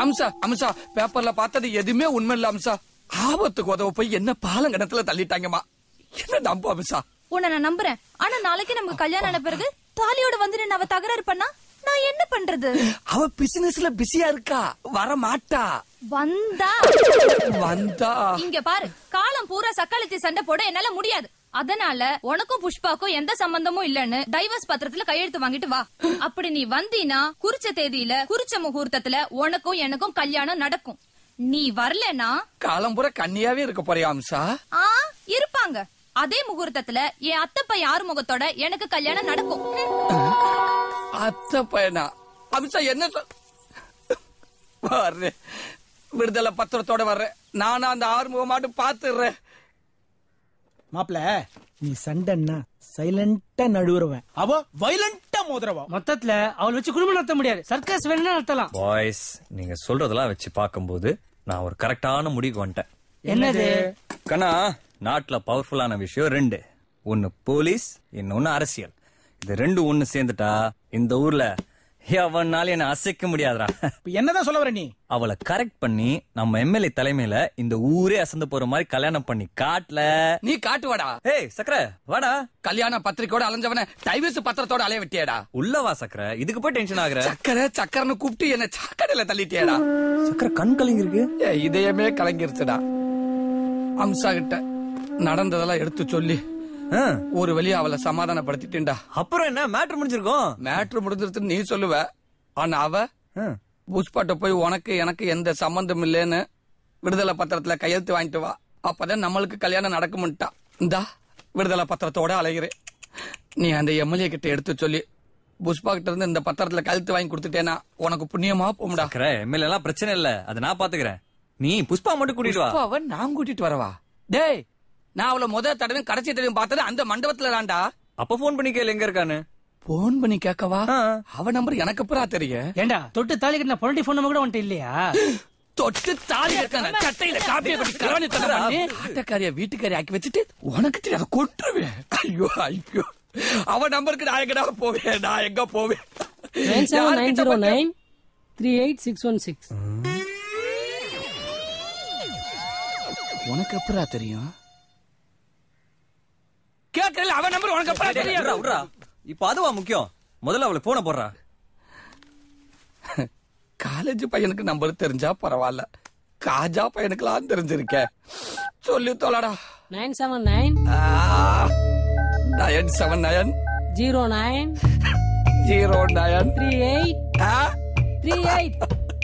அம்சா அம்சா பேப்பர்ல பார்த்தது எதுவுமே உண்மை இல்ல அம்சா ஆபத்துக்கு உதவ போய் என்ன பாலங்கணத்துல தள்ளிட்டாங்கம்மா என்ன நம்ப அம்சா உன்னை நான் நம்புறேன் ஆனா நாளைக்கு நமக்கு கல்யாணம் ஆன பிறகு தாலியோட வந்து நின்னு அவ தகராறு பண்ணா நான் என்ன பண்றது அவ பிசினஸ்ல பிஸியா இருக்கா வர மாட்டா வந்தா வந்தா இங்க பாரு காலம் பூரா சக்காலத்தி சண்டை போட என்னால முடியாது அதனால உனக்கும் புஷ்பாக்கும் எந்த சம்பந்தமும் இல்லன்னு டைவர்ஸ் பத்திரத்துல கையெழுத்து வாங்கிட்டு வா அப்படி நீ வந்தீனா குறிச்ச தேதியில குறிச்ச முகூர்த்தத்துல உனக்கும் எனக்கும் கல்யாணம் நடக்கும் நீ வரலனா காலம்புற கன்னியாவே இருக்க போறியா அம்சா ஆ இருப்பாங்க அதே முகூர்த்தத்துல என் அத்தப்ப யார் முகத்தோட எனக்கு கல்யாணம் நடக்கும் அத்த பையனா அம்சா என்ன சொல் வர்றேன் விடுதலை பத்திரத்தோட வர்றேன் நானும் அந்த ஆறுமுகம் மாட்டு பாத்துடுறேன் மாப்ள நீ சண்டைன்னா சைலண்டா நடுவுறவன் அவ வைலண்டா மோதுறவா மொத்தத்துல அவளை வச்சு குடும்பம் நடத்த முடியாது சர்க்கஸ் வேணா நடத்தலாம் பாய்ஸ் நீங்க சொல்றதெல்லாம் வச்சு பார்க்கும்போது நான் ஒரு கரெக்டான முடிவுக்கு வந்துட்டேன் என்னது கண்ணா நாட்டுல பவர்ஃபுல்லான விஷயம் ரெண்டு ஒன்னு போலீஸ் இன்னொன்னு அரசியல் இது ரெண்டு ஒண்ணு சேர்ந்துட்டா இந்த ஊர்ல எவனால என்ன அசைக்க முடியாதுடா இப்ப என்னதான் சொல்ல வர நீ அவளை கரெக்ட் பண்ணி நம்ம எம்எல்ஏ தலைமையில இந்த ஊரே அசந்து போற மாதிரி கல்யாணம் பண்ணி காட்டல நீ காட்டுவாடா ஏய் சக்கர வாடா கல்யாண பத்திரிக்கையோட அலைஞ்சவன டைவர்ஸ் பத்திரத்தோட அலைய விட்டியாடா உள்ள வா சக்கர இதுக்கு போய் டென்ஷன் ஆகுற சக்கரை சக்கரன்னு கூப்பிட்டு என்ன சாக்கடையில தள்ளிட்டியாடா சக்கர கண் கலங்கி இருக்கு ஏய், இதயமே கலங்கிருச்சுடா அம்சா கிட்ட நடந்ததெல்லாம் எடுத்து சொல்லி ஆ, ஒரு வழியா அவளை சமாதானப்படுத்திட்டேன்டா அப்புறம் என்ன மேட்ரு முடிஞ்சிருக்கோம் மேட்ரு முடிஞ்சிருச்சுன்னு நீ சொல்லுவ ஆனா அவ ஆ, புஷ்பாட்ட போய் உனக்கு எனக்கு எந்த சம்பந்தம் இல்லைன்னு விடுதலை பத்திரத்துல கையெழுத்து வாங்கிட்டு வா அப்பதான் நம்மளுக்கு கல்யாணம் நடக்கும்ட்டா இந்தா விடுதலை பத்திரத்தோட அலைகிறேன் நீ அந்த எம்எல்ஏ கிட்ட எடுத்து சொல்லி புஷ்பா கிட்ட இருந்து இந்த பத்திரத்துல கழுத்து வாங்கி கொடுத்துட்டேனா உனக்கு புண்ணியமா போமுடா சக்கர எம்எல்ஏ எல்லாம் பிரச்சனை இல்ல அதை நான் பாத்துக்கிறேன் நீ புஷ்பா மட்டும் கூட்டிட்டு வா புஷ்பாவை நான் கூட்டிட்டு வரவா டேய் நான் அவளை முத தடவை கடைசி தடவை பார்த்தது அந்த மண்டபத்துல தான்டா அப்ப போன் பண்ணி கேளு எங்க இருக்கான்னு போன் பண்ணி கேட்கவா ஆ. அவ நம்பர் எனக்கு அப்புறம் தெரியும் ஏண்டா தொட்டு தாலி கட்டின பொலிட்டி போன் கூட உன்ட்ட இல்லையா தொட்டு தாலி இருக்கான சட்டையில காப்பியை பண்ணி கலவணி தரமா ஆட்டக்காரிய வீட்டுக்காரி ஆக்கி வச்சுட்டு உனக்கு தெரியாத கொட்டுருவேன் ஐயோ ஐயோ அவ நம்பருக்கு நான் எங்கடா போவேன் நான் எங்க போவேன் நைன் செவன் நைன் யார்கிட்ட ஜீரோ போய் nine three eight six one six உனக்கு எப்படா தெரியும் கேட்கல அவ நம்பர் உனக்கு எப்படா டேய், தெரியும் விட்றா, விட்றா. இப்ப அதுவா முக்கியம் முதல்ல அவளுக்கு போன போடுறா காலேஜ் பையனுக்கு நம்பர் தெரிஞ்சா பரவாயில்ல காஜா பையனுக்குலாம் தெரிஞ்சிருக்க சொல்லி தொலைடா nine seven nine nine seven nine zero nine zero nine three eight three eight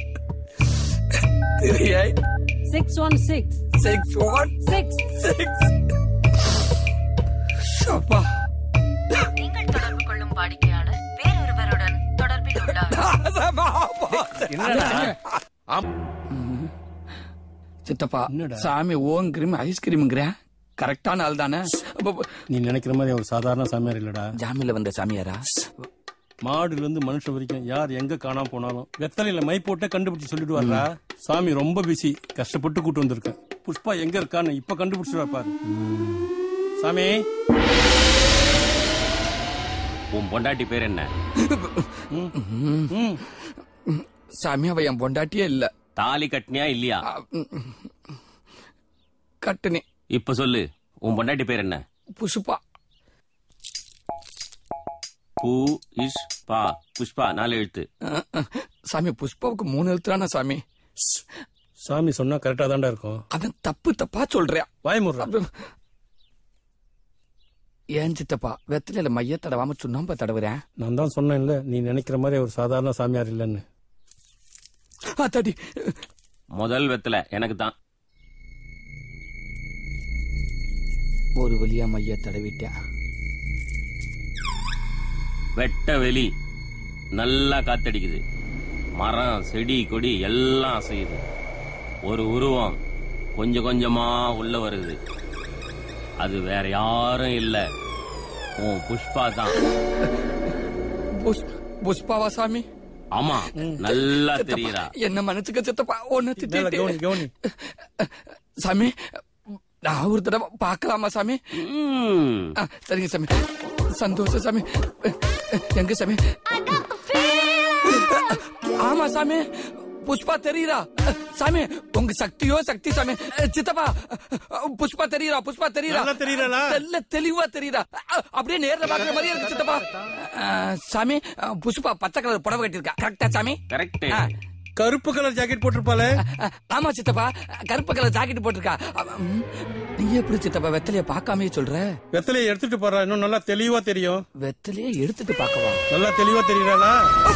three eight six one six six one six six அப்பா நீங்கள் தொடர்பு கொள்ளும் வாடிக்கையாளர் வேறொருவருடன் தொடர்பில் உள்ளார் என்னடா சித்தப்பா சாமி ஓங்கிரீம் ஐஸ்கிரீம்ங்கிறேன் கரெக்டான ஆள் தானே நீ நினைக்கிற மாதிரி அவர் சாதாரண சாமியார் இல்லடா ஜாமீன்ல வந்த சாமியாரா மாடுல இருந்து மனுஷன் வரைக்கும் யார் எங்க காணாம போனாலும் வெத்தலையில மை போட்டே கண்டுபிடிச்சு சொல்லிடுவாரா சாமி ரொம்ப பிஸி கஷ்டப்பட்டு கூட்டு வந்திருக்கேன் புஷ்பா எங்க இருக்கான்னு இப்ப கண்டுபிடிச்சு பாரு சாமி உன் பொண்டாட்டி பேர் என்ன ம். சாமி அவ என் பொண்டாட்டியே இல்ல தாலி கட்டினியா இல்லையா ஆ, ம், ம். கட்டுனி இப்ப சொல்லு உன் பொண்டாட்டி பேர் என்ன புஷ்பா பூ இஷ் பா புஷ்பா நாலு எழுத்து அஹ், அஹ். சாமி புஷ்பாவுக்கு மூணு எழுத்துறானா சாமி சாமி சொன்னா கரெக்டா தான்டா இருக்கும் அவன் தப்பு தப்பா சொல்றான் வாய் முடுறா ஏன் சித்தப்பா வெத்தில மைய தடவாம சுண்ணாம்பு தடவுறேன் நான் தான் சொன்னேன்ல நீ நினைக்கிற மாதிரி அவர் சாதாரண சாமியார் இல்லைன்னு அத்தாடி முதல் வெத்தல எனக்கு தான் ஒரு வழியா மைய தடவிட்டேன் வெட்ட வெளி நல்லா காத்தடிக்குது மரம் செடி கொடி எல்லாம் அசையுது ஒரு உருவம் கொஞ்சம் கொஞ்சமா உள்ள வருது அது வேற யாரும் இல்ல உன் புஷ்பா தான் புஷ்- புஷ்பாவா சாமி ஆமா நல்லா சித்தப்பா, தெரியுறா என்ன மன்னிச்சுக்க சித்தப்பா ஒன்னு மேல கவுனி திட்டிட்டு கவுனி சாமி நான் ஒரு தடவை பார்க்கலாமா சாமி ம். ஆ, சரிங்க சாமி சந்தோஷம் சாமி எங்க சாமி ஆமா சாமி புஷ்பா தெரியுதா சாமி உங்க சக்தியோ சக்தி சாமி சித்தப்பா புஷ்பா தெரியுதா புஷ்பா தெரியுதா நல்லா தெரியுறாளா? தெல்ல தெளிவா தெரியுதா அப்படியே நேர்ல பாக்குற மாதிரியே இருக்கு சித்தப்பா அஹ், சாமி அஹ், புஷ்பா பச்சை கலர் புடவை கட்டியிருக்கா கரெக்டா சாமி கரெக்ட் ஆ. கருப்பு கலர் ஜாக்கெட் போட்டிருப்பாளே அஹ், ஆமா சித்தப்பா கருப்பு கலர் ஜாக்கெட் போட்டிருக்கா அவ- ம், நீ எப்படி சித்தப்பா வெத்தலைய பார்க்காமயே சொல்ற வெத்தலையை எடுத்துட்டு போறா இன்னும் நல்லா தெளிவா தெரியும் வெத்தலைய எடுத்துட்டு பார்க்கவா நல்லா தெளிவா தெரியுறாளா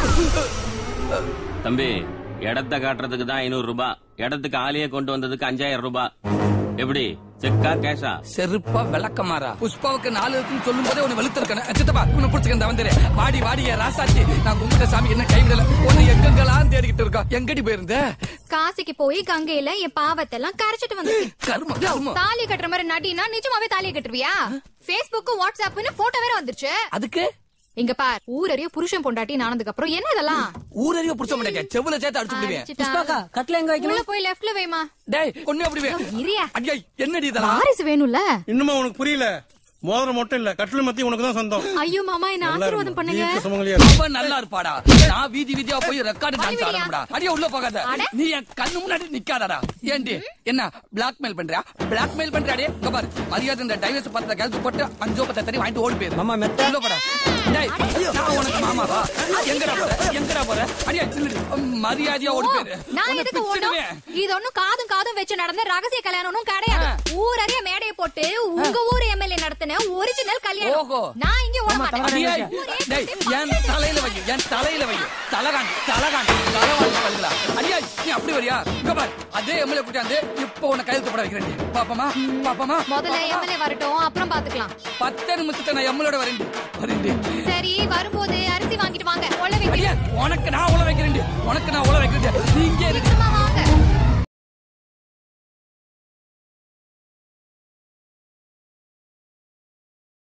தம்பி இடத்த காட்டுறதுக்கு தான் ஐநூறு ரூபாய் இடத்துக்கு ஆளையே கொண்டு வந்ததுக்கு அஞ்சாயிரம் ரூபாய் எப்படி செக்கா கேஷா செருப்பா விளக்கமாறா புஷ்பாவுக்கு நாலு இருக்குன்னு சொல்லும் போதே உன்னை வெளுத்திருக்கேன் சித்தப்பா உன்னை பிடிச்சிக்க வந்துரு வாடி வாடி என் ராசாச்சி நான் கும்பிட்ட சாமி என்ன கைவிடல உன்னை எங்கெங்கெல்லாம் தேடிக்கிட்டு இருக்கோம் எங்கடி போயிருந்த காசிக்கு போய் கங்கையில என் பாவத்தை எல்லாம் கரைச்சிட்டு வந்து கரும கரும தாலி கட்டுற மாதிரி நடினா நிஜமாவே தாலியை கட்டுருவியா பேஸ்புக் வாட்ஸ்அப்னு போட்டோ வேற வந்துருச்சு அதுக்கு இங்க பார் ஊரறிய புருஷன் பொண்டாட்டி ஆனதுக்கு அப்புறம் என்ன இதெல்லாம் ஊரறிய புடிச்ச மாட்டேங்க செவுல சேர்த்து அடிச்சு விடுவேன் அடிச்சிட்டா. புஷ்பாக்கா கட்டில எங்க வைக்கணும் உள்ள போய் லெஃப்ட்ல வைமா டேய் கொண்டு அப்படி வே. இரியா ஐயா என்னடி இதெல்லாம் வாரிசு வேணும்ல இன்னுமா உனக்கு புரியல மோதிரம் மட்டும் இல்ல கட்டில மத்தி உனக்கு தான் சொந்தம் ஐயோ மாமா என்ன ஆசீர்வாதம் பண்ணுங்க தீர்க்க சுமங்கலியா அவ நல்லா இருப்பாடா நான் வீதி வீதியா போய் ரெக்கார்டு டான்ஸ் ஆடணும்டா அடியே உள்ள போகாத நீ என் கண்ணு முன்னாடி நிக்காதடா ஏண்டி என்ன பிளாக்மெயில் பண்றியா பிளாக்மெயில் பண்றியாடே இங்க பாரு மரியாதை இந்த டைவர்ஸ் பத்திர கழுத்து போட்டு அஞ்சோ பத்த தண்ணி வாங்கிட்டு ஓடி போயிரு மாமா மெத்த உள்ள போடா டேய் நான் உனக்கு மாமாவா எங்கடா போற எங்கடா போற அடியே நில்லுடி. மரியாதையா ஓடி போயிரு நான் உன்னை எதுக்கு ஓடும் பிச்சிடுவேன். இது ஒண்ணும் காதும் காதும் வச்சு நடந்த ரகசிய கல்யாணம் ஒண்ணும் கிடையாது ஊரறிய மேடையை போட்டு உங்க ஊர் எம்எல்ஏ நடத்தின ஒரிஜினல் ஓஹோ. கல்யாணம் நான் இங்க ஓட மாட்டேன் அடியே, ஊரே டேய், கட்டி என் தலையில வை என் தலையில வை தலகாண்டி தலகாண்டி தலவாண்டி பல்லுடா அடியா நீ அப்படி வரியா இங்க பார் அதே எம்எல்ஏ கூட்டாந்து இப்போ உன்னை கையெழுத்து போட வைக்கிறேன் பாப்பமா பாப்பமா முதல்ல எம்எல்ஏ வரட்டும் அப்புறம் பாத்துக்கலாம் பத்து நிமிஷத்தை நான் எம்எல்ஏட வரேன் வரேன் சரி வரும்போது அரிசி வாங்கிட்டு வாங்க உள்ள வைக்க அடியா உனக்கு நான் உள்ள வைக்கிறேன் உனக்கு நான் உள்ள வைக்கிறேன் நீ இங்க